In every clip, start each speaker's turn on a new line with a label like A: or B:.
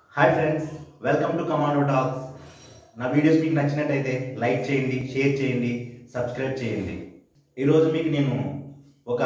A: hi friends welcome to Commando Talks నా videos మీకు నచ్చినట్టయితే లైక్ చేయండి షేర్ చేయండి సబ్స్క్రైబ్ చేయండి ఈరోజు మీకు నేను ఒక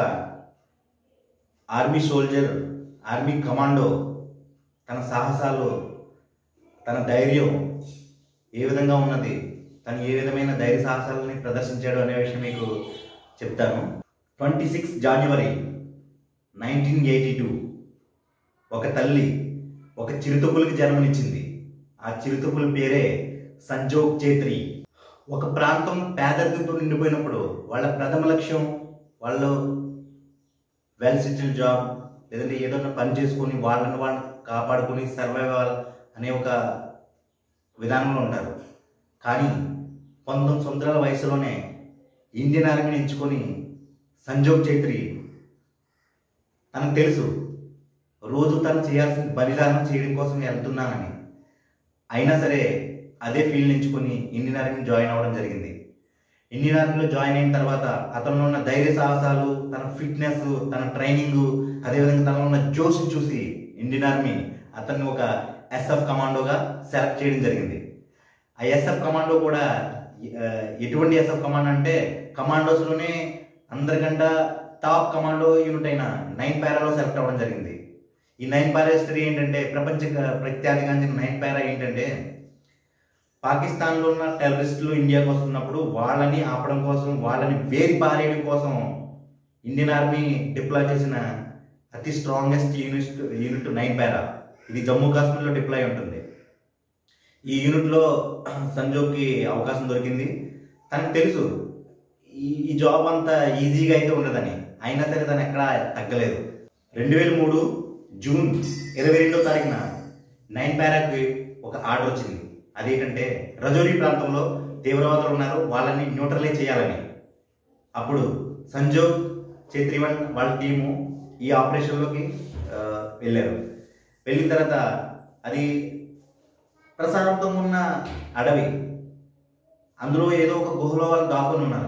A: ఆర్మీ సోల్జర్ ఆర్మీ కమాండో తన సాహసాలు తన ధైర్యం ఏ విధంగా ఉన్నది తను ఏ విధమైన ధైర్య సాహసాలని ప్రదర్శించాడు అనే విషయం మీకు చెప్తాను twenty six January nineteen eighty two ఒక తల్లి ఒక చిరుతపులికి జన్మనిచ్చింది ఆ చిరుతపులి పేరే సంజోగ్ చేత్రి ఒక ప్రాంతం పేదరికంతో నిండిపోయినప్పుడు వాళ్ళ ప్రథమ లక్ష్యం వాళ్ళు వెల్ సెటిల్ జాబ్ లేదంటే ఏదైనా పని చేసుకొని వాళ్ళని వాళ్ళని కాపాడుకొని సర్వైవల్ అనే ఒక విధానంలో ఉంటారు కానీ పంతొమ్మిది సంవత్సరాల వయసులోనే ఇండియన్ ఆర్మీని ఎంచుకొని సంజోగ్ చైత్రి తనకు తెలుసు రోజు తను చేయాల్సిన బలిదానం చేయడం కోసం వెళ్తున్నానని అయినా సరే అదే ఫీల్డ్ ఎంచుకొని ఇండియన్ ఆర్మీని జాయిన్ అవ్వడం జరిగింది ఇండియన్ ఆర్మీలో జాయిన్ అయిన తర్వాత అతనిలో ఉన్న ధైర్య సాహసాలు తన ఫిట్నెస్ తన ట్రైనింగ్ అదేవిధంగా తనలో ఉన్న జోష్ని చూసి ఇండియన్ ఆర్మీ అతన్ని ఒక ఎస్ఎఫ్ కమాండోగా సెలెక్ట్ చేయడం జరిగింది ఆ ఎస్ఎఫ్ కమాండో కూడా ఆ, ఎటువంటి ఎస్ఎఫ్ కమాండో అంటే కమాండోస్లోనే అందరికంటే టాప్ కమాండో యూనిట్ అయిన నైన్ పారాలో సెలెక్ట్ అవ్వడం జరిగింది ఈ నైన్ పారా హిస్టరీ ఏంటంటే ప్రపంచ ప్రఖ్యాతిగాంచిన నైన్ పారా ఏంటంటే పాకిస్తాన్లో ఉన్న టెర్రరిస్టులు ఇండియాకి వస్తున్నప్పుడు వాళ్ళని ఆపడం కోసం వాళ్ళని వేరి పారేయడం కోసం ఇండియన్ ఆర్మీ డిప్లాయ్ చేసిన అతి strongest unit unit nine para ఇది జమ్మూ కాశ్మీర్లో డిప్లాయ్ ఉంటుంది ఈ యూనిట్లో సంజోగ్కి అవకాశం దొరికింది తనకు తెలుసు ఈ ఈ జాబ్ అంత ఈజీగా అయితే ఉండదని అయినా సరే తను ఎక్కడా తగ్గలేదు రెండు వేల మూడు జూన్ ఇరవై రెండో తారీఖున నైన్ పారాకి ఒక ఆర్డర్ వచ్చింది అదేంటంటే రజోరీ ప్రాంతంలో తీవ్రవాదులు ఉన్నారు వాళ్ళని న్యూట్రలైజ్ చేయాలని అప్పుడు సంజోగ్ చేత్రివన్ వాళ్ళ టీము ఈ ఆపరేషన్లోకి ఆ, వెళ్ళారు వెళ్ళిన తర్వాత అది ప్రశాంతంగా ఉన్న అడవి అందులో ఏదో ఒక గుహలో వాళ్ళు దాక్కుని ఉన్నారు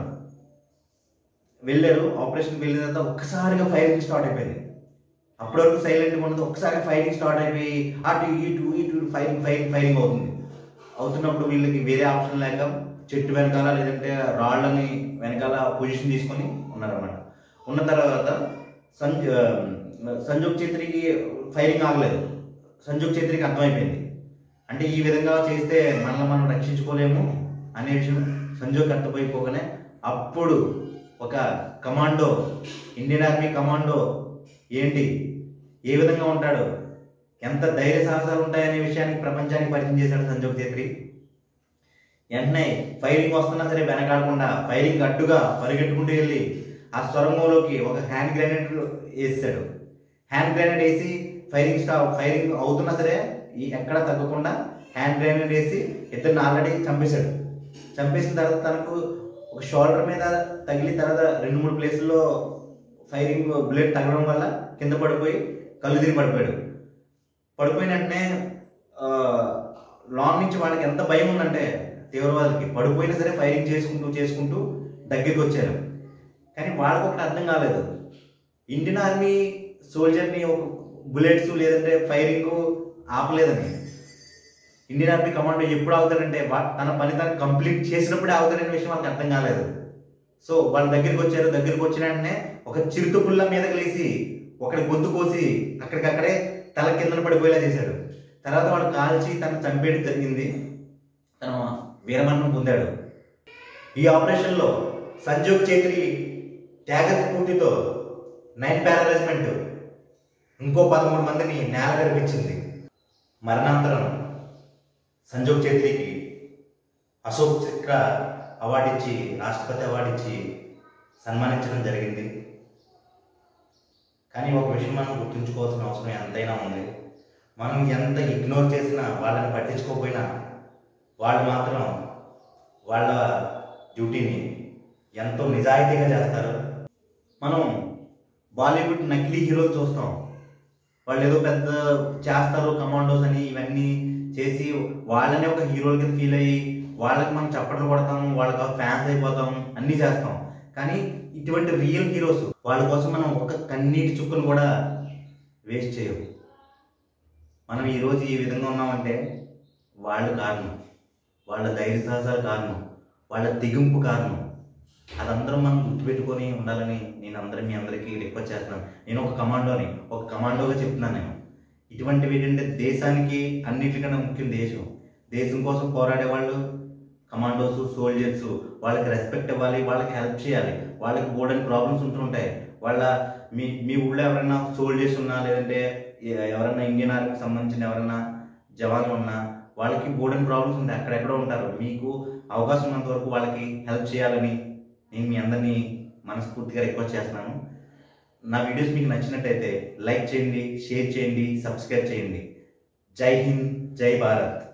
A: వెళ్ళారు ఆపరేషన్ వెళ్ళిన తర్వాత ఒక్కసారిగా ఫైరింగ్ స్టార్ట్ అయిపోయింది అప్పటి వరకు సైలెంట్గా ఉన్నది ఒక్కసారి ఫైరింగ్ స్టార్ట్ అయిపోయి అటు ఇటు ఇటు ఫైరింగ్ ఫైరింగ్ ఫైరింగ్ అవుతుంది అవుతున్నప్పుడు వీళ్ళకి వేరే ఆప్షన్ లేక చెట్టు వెనకాల లేదంటే రాళ్ళని వెనకాల పొజిషన్ తీసుకొని ఉన్నారన్నమాట ఉన్న తర్వాత సంజ సంజోగ్ ఛేత్రికి ఫైరింగ్ ఆగలేదు సంజోగ్ ఛేత్రికి అర్థమైపోయింది అంటే ఈ విధంగా చేస్తే మనల్ని మనం రక్షించుకోలేము అనే విషయం సంజోగ్ అర్థమైపోగానే అప్పుడు ఒక కమాండో ఇండియన్ ఆర్మీ కమాండో ఏంటి ఏ విధంగా ఉంటాడు ఎంత ధైర్య సాహసాలు ఉంటాయనే విషయానికి ప్రపంచానికి పరిచయం చేశాడు సంజోగ్ చేత్రి వెంటనే ఫైరింగ్ వస్తున్నా సరే వెనకాడకుండా ఫైరింగ్ అడ్డుగా పరిగెట్టుకుంటూ వెళ్ళి ఆ సొరంగంలోకి ఒక హ్యాండ్ గ్రెనేడ్ వేసాడు హ్యాండ్ గ్రెనేడ్ వేసి ఫైరింగ్ స్టా ఫైరింగ్ అవుతున్నా సరే ఈ ఎక్కడ తగ్గకుండా హ్యాండ్ గ్రెనేడ్ వేసి ఇద్దరిని ఆల్రెడీ చంపేశాడు చంపేసిన తర్వాత తనకు ఒక షోల్డర్ మీద తగిలి తర్వాత రెండు మూడు ప్లేసుల్లో ఫైరింగ్ బుల్లెట్ తగలడం వల్ల కింద పడిపోయి కళ్ళు తిరిగి పడిపోయాడు పడిపోయిన వెంటనే ఆ, లాంగ్ నుంచి వాళ్ళకి ఎంత భయం ఉందంటే తీవ్రవాదులకి పడిపోయినా సరే ఫైరింగ్ చేసుకుంటూ చేసుకుంటూ దగ్గరికి వచ్చారు కానీ వాళ్ళకి ఒకటి అర్థం కాలేదు ఇండియన్ ఆర్మీ సోల్జర్ని ఒక బుల్లెట్స్ లేదంటే ఫైరింగ్ ఆపలేదని ఇండియన్ ఆర్మీ కమాండో ఎప్పుడు అవుతాడంటే వా- తన పని తను కంప్లీట్ చేసినప్పుడే అవుతాడనే విషయం వాళ్ళకి అర్థం కాలేదు సో వాళ్ళ దగ్గరికి వచ్చారు దగ్గరికి వచ్చిన వెంటనే ఒక చిరుత పుల్ల మీదకి లేచి ఒకటి గొంతు కోసి అక్కడికక్కడే తల కిందన పడిపోయేలా చేశాడు తర్వాత వాడు కాల్చి తను చంపేయడం జరిగింది తను వీరమరణం పొందాడు ఈ ఆపరేషన్లో సంజోగ్ చేత్రి త్యాగ స్ఫూర్తితో నైన్ పారాలైజ్మెంట్ ఇంకో పదమూడు మందిని నేల గడిపించింది మరణాంతరం సంజోగ్ చేత్రికి అశోక్ చక్ర అవార్డు ఇచ్చి రాష్ట్రపతి అవార్డు ఇచ్చి సన్మానించడం జరిగింది కానీ ఒక విషయం మనం గుర్తుంచుకోవాల్సిన అవసరం ఎంతైనా ఉంది మనం ఎంత ఇగ్నోర్ చేసినా వాళ్ళని పట్టించుకోకపోయినా వాళ్ళు మాత్రం వాళ్ళ డ్యూటీని ఎంతో నిజాయితీగా చేస్తారు మనం బాలీవుడ్ నకిలీ హీరోలు చూస్తాం వాళ్ళు ఏదో పెద్ద చేస్తారు కమాండోస్ అని ఇవన్నీ చేసి వాళ్ళనే ఒక హీరోల కింద ఫీల్ అయ్యి వాళ్ళకి మనం చప్పట్లు కొడతాం వాళ్ళకి ఫ్యాన్స్ అయిపోతాం అన్నీ చేస్తాం కానీ ఇటువంటి రియల్ హీరోస్ వాళ్ళ కోసం మనం ఒక కన్నీటి చుక్కను కూడా వేస్ట్ చేయవు మనం ఈరోజు ఈ విధంగా ఉన్నామంటే వాళ్ళు కారణం వాళ్ళ ధైర్య సాహసాలు కారణం వాళ్ళ తెగింపు కారణం అదందరం మనం గుర్తుపెట్టుకొని ఉండాలని నేను అందరి మీ అందరికీ రిక్వెస్ట్ చేస్తున్నాను నేను ఒక కమాండోని ఒక కమాండోగా చెప్తున్నాను నేను ఇటువంటివి ఏంటంటే దేశానికి అన్నిటికన్నా ముఖ్యం దేశం దేశం కోసం పోరాడే వాళ్ళు కమాండోస్ సోల్జర్స్ వాళ్ళకి రెస్పెక్ట్ ఇవ్వాలి వాళ్ళకి హెల్ప్ చేయాలి వాళ్ళకి బోర్డని ప్రాబ్లమ్స్ ఉంటుంటాయి వాళ్ళ మీ మీ ఊళ్ళో ఎవరైనా సోల్జర్స్ ఉన్నా లేదంటే ఎ- ఎవరైనా ఇండియన్ ఆర్మీకి సంబంధించిన ఎవరైనా జవాన్లు ఉన్నా వాళ్ళకి బోర్డన్ ప్రాబ్లమ్స్ ఉంటాయి అక్కడెక్కడో ఉంటారు మీకు అవకాశం ఉన్నంత వరకు వాళ్ళకి హెల్ప్ చేయాలని నేను మీ అందరినీ మనస్ఫూర్తిగా రిక్వెస్ట్ చేస్తున్నాను నా వీడియోస్ మీకు నచ్చినట్టయితే లైక్ చేయండి షేర్ చేయండి సబ్స్క్రైబ్ చేయండి జై హింద్ జై భారత్